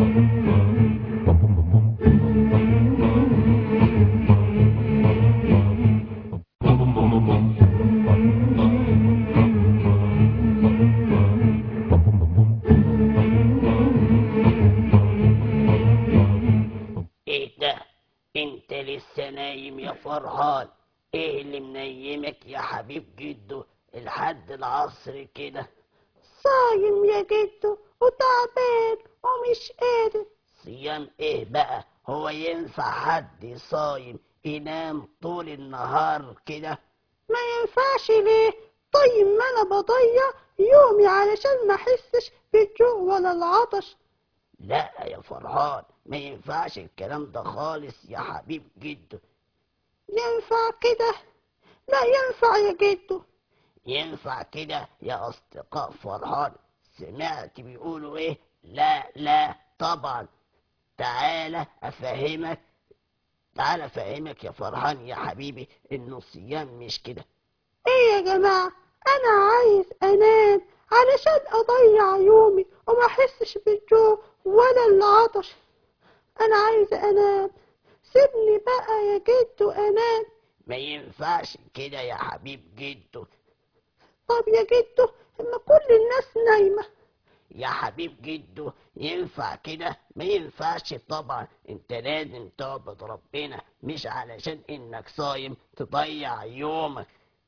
ايه ده انت لسه نايم يا فرحان ايه اللي منيمك يا حبيب جدو لحد العصر كده صايم يا جدو وتعبان ومش قادر صيام ايه بقى هو ينفع حد صايم ينام طول النهار كده ما ينفعش ليه طيب ما انا بضيع يومي علشان ما احسش بالجوع ولا العطش لا يا فرحان ما ينفعش الكلام ده خالص يا حبيب جدو ينفع كده لا ينفع يا جدو ينفع كده يا أصدقاء فرحان سمعت بيقولوا إيه لا لا طبعا تعالى أفهمك تعالى أفهمك يا فرحان يا حبيبي إنه الصيام مش كده ايه يا جماعة انا عايز انام علشان اضيع يومي وما احسش بالجوع ولا العطش انا عايز انام سيبني بقى يا جدو انام ما ينفعش كده يا حبيب جدو طب يا جدو اما كل الناس نايمة يا حبيب جدو ينفع كده ما ينفعش طبعا انت لازم تعبد ربنا مش علشان انك صايم تضيع يومك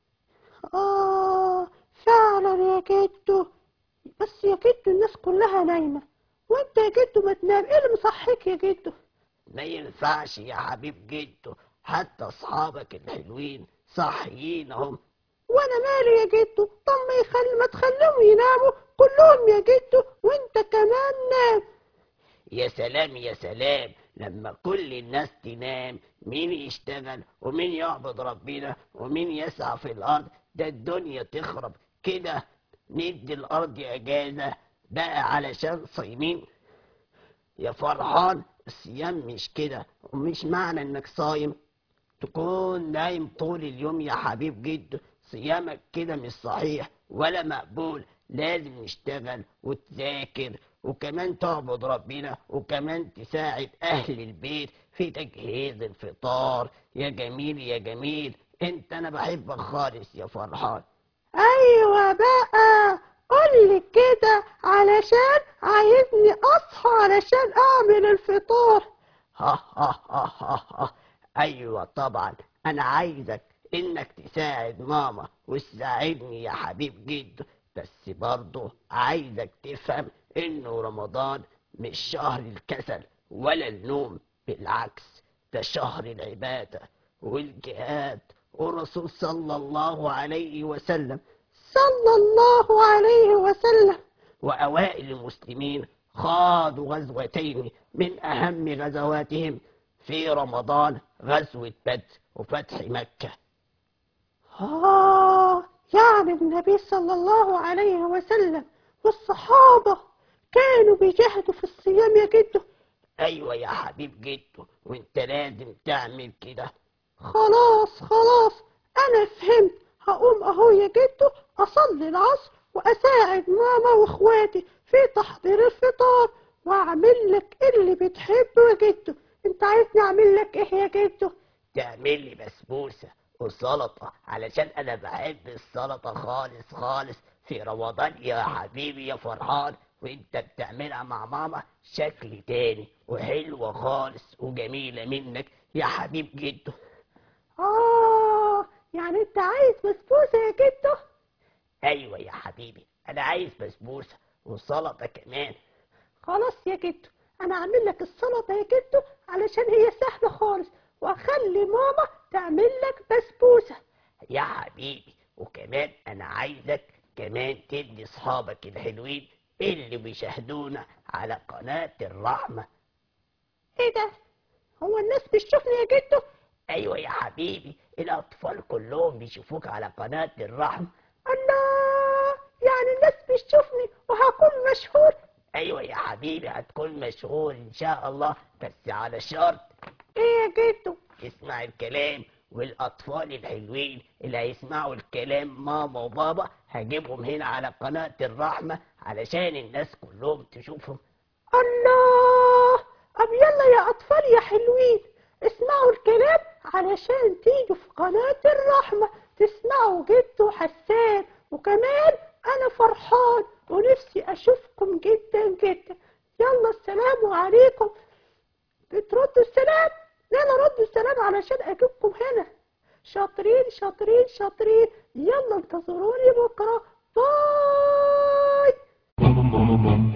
اه فعلا يا جدو بس يا جدو الناس كلها نايمة وانت يا جدو ما تنام ايه اللي مصحيك يا جدو ما ينفعش يا حبيب جدو حتى اصحابك الحلوين صاحيين هم وانا مالي يا جدو طب ما يخلي ما تخليهم يناموا كلهم يا جدو وانت كمان نام يا سلام يا سلام لما كل الناس تنام مين يشتغل ومين يعبد ربنا ومين يسعى في الارض ده الدنيا تخرب كده ندي الارض اجازه بقى علشان صايمين يا فرحان الصيام مش كده ومش معنى انك صايم تكون نايم طول اليوم يا حبيب جد صيامك كده مش صحيح ولا مقبول لازم نشتغل وتذاكر وكمان تعبد ربنا وكمان تساعد أهل البيت في تجهيز الفطار يا جميل يا جميل انت انا بحبك خالص يا فرحان ايوه بقى قولي كده علشان عايزني اصحى علشان اعمل الفطار ها ها ها ها ها ايوه طبعا انا عايزك انك تساعد ماما وتساعدني يا حبيب جد بس برضه عايزك تفهم انه رمضان مش شهر الكسل ولا النوم بالعكس ده شهر العبادة والجهاد والرسول صلى الله عليه وسلم صلى الله عليه وسلم وأوائل المسلمين خاضوا غزوتين من أهم غزواتهم في رمضان غزوة بدر وفتح مكة آه يعني النبي صلى الله عليه وسلم والصحابة كانوا بيجاهدوا في الصيام يا جدو أيوة يا حبيب جدو وانت لازم تعمل كده خلاص خلاص أنا فهمت هقوم أهو يا جدو أصلي العصر وأساعد ماما وإخواتي في تحضير الفطار وأعمل لك اللي بتحبه يا جدو أنت عايزني أعمل لك إيه يا جدو؟ تعمل لي بسبوسة وسلطة علشان أنا بحب السلطة خالص خالص في رمضان يا حبيبي يا فرحان وانت بتعملها مع ماما شكل تاني وحلوة خالص وجميلة منك يا حبيب جدو آه يعني أنت عايز بسبوسة يا جدو؟ أيوة يا حبيبي أنا عايز بسبوسة وسلطة كمان خلاص يا جدو أنا أعمل لك السلطة يا جدو علشان هي سهلة خالص وأخلي ماما تعمل لك بسبوسة يا حبيبي وكمان أنا عايزك كمان تدي أصحابك الحلوين اللي بيشاهدونا على قناة الرحمة إيه ده؟ هو الناس بتشوفني يا جدو؟ أيوة يا حبيبي الأطفال كلهم بيشوفوك على قناة الرحمة الله يعني الناس بتشوفني وهكون مشهور أيوة يا حبيبي هتكون مشهور إن شاء الله بس على شرط إيه يا جدو؟ اسمع الكلام والأطفال الحلوين اللي هيسمعوا الكلام ماما وبابا هجيبهم هنا على قناة الرحمة علشان الناس كلهم تشوفهم الله علشان تيجوا في قناة الرحمة تسمعوا جدو حسان وكمان أنا فرحان ونفسي أشوفكم جدا جدا يلا السلام عليكم بتردوا السلام لا ردوا السلام علشان أجيبكم هنا شاطرين شاطرين شاطرين يلا انتظروني بكرة باي